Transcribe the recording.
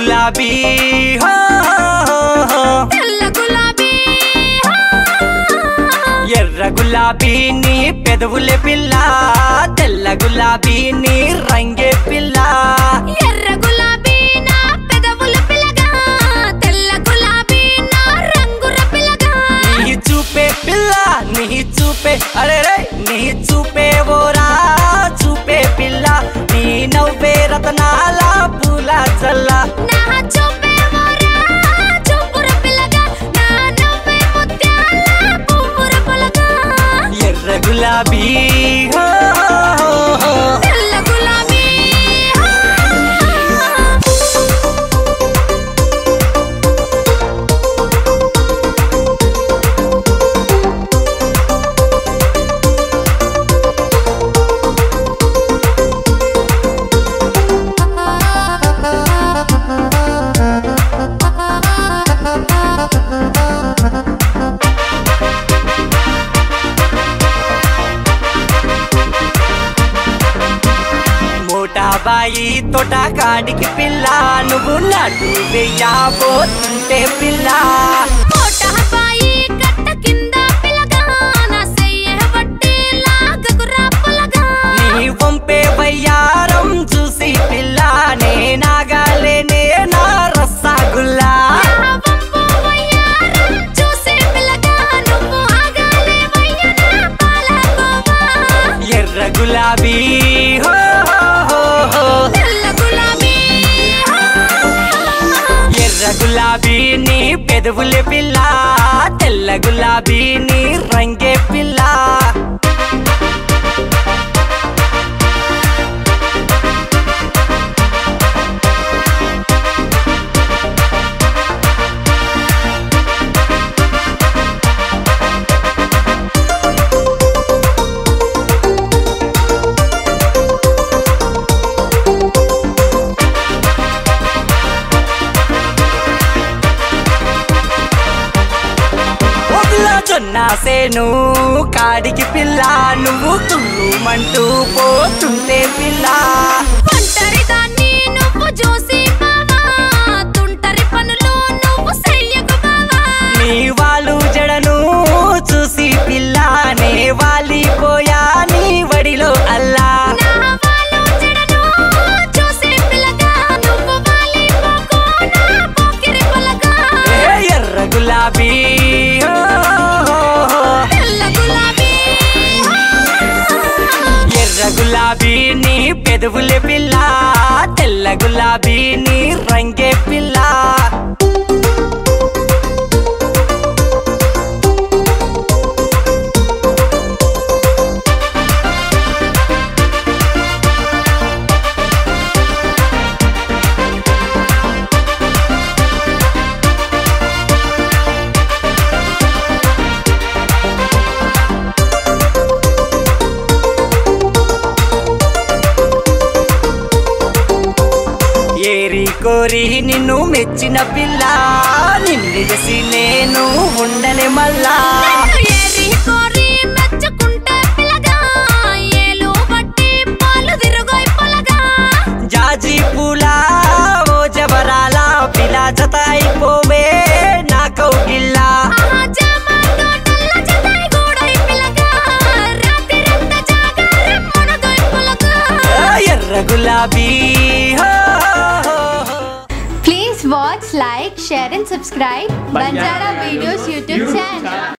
గులాబీ హో, హో, హో. తెల్ల గులాబీ ఎర్ర గులాబీ నీ పెదవులే పిల్ల తెల్ల గులాబీ నీ రంగే పిల్ల ఎర్ర గులాబీ నా పెదవుల పిల్లగా తెల్ల గులాబీ నా రంగుర పిల్లగా నీ చూపే పిల్ల నీ చూపే అరే రే నీ చూపే ఓరా చూపే పిల్ల నీ నవ్వే రతనాల పూల చల్ల నా చూపే మోరా చూపుర పిల్లగా నా నవ్వే ముత్యాల పువ్వుర పులగా ఎర్ర గులాబీ హో, హో, హో. తెల్ల గులాబీ మోటాబాయి తోట కాడికి పిల్ల నువ్వు నడు వెయ్యబోతుంటే పిల్ల కోటహబాయి కట్ట కింద పిల్లగా నా సెయ్య వట్టి లాగకురా పులగా నీ వంపే వయ్యారం చూసి పిల్ల నే నాగాలేనే నా రసగుల్లా నా వంపు వయ్యారం చూసే పిల్లగా నువ్వు ఆగాలే వయ్యనా పాలకోవా ఎర్ర గులాబీ హో, హో, హో. తెల్ల గులాబీ ఎర్ర గులాబీ నీ పెదవులే పిల్ల తెల్ల గులాబీ నీ రంగే పిల్ల ఓ పిల్ల జొన్న సేను కాడికి పిల్ల నువ్వు తుళ్ళుమంటూ పోతుంటే పిల్ల ఒంటరి దాన్ని నువ్వు చూసి బావా తుంటరి పనులు నువ్వు చెయ్యకు బావా నీ వాళ్ళు జడను చూసి పిల్ల నే వాలిపోయా నీ వడిలో అల్లా నా వాళ్ళు చెడను చూసే పిల్లగా నువ్వు వాలిపోకు నా పోకిరి పులగా ఏ ఎర్ర గులాబీ హో, హో, హో. తెల్ల గులాబీ ఎర్ర గులాబీ నీ పెదవులే పిల్ల తెల్ల గులాబీ నీ రంగే పిల్ల ఏరి కోరి నిన్ను మెచ్చిన పిల్ల నిన్ను చేసి నేను ఉండనే మళ్ళా నన్ను ఏరి కోరి మెచ్చుకుంటే పిల్లగా ఏలు బట్టి పాలు తిరుగోయ్ పులగా జాజి పూల ఓ జబరాల పిల్ల జత అయిపోవే నా కౌగిల్లా ఆహా జామాతో నల్ల జతాయి గూడై పిల్లగా రాత్రిరంతా జాగారం మునగోయ్ పులగా ఆ ఎర్ర గులాబీ హో, హో, హో. Please watch, like, share and subscribe Banjara Videos YouTube channel.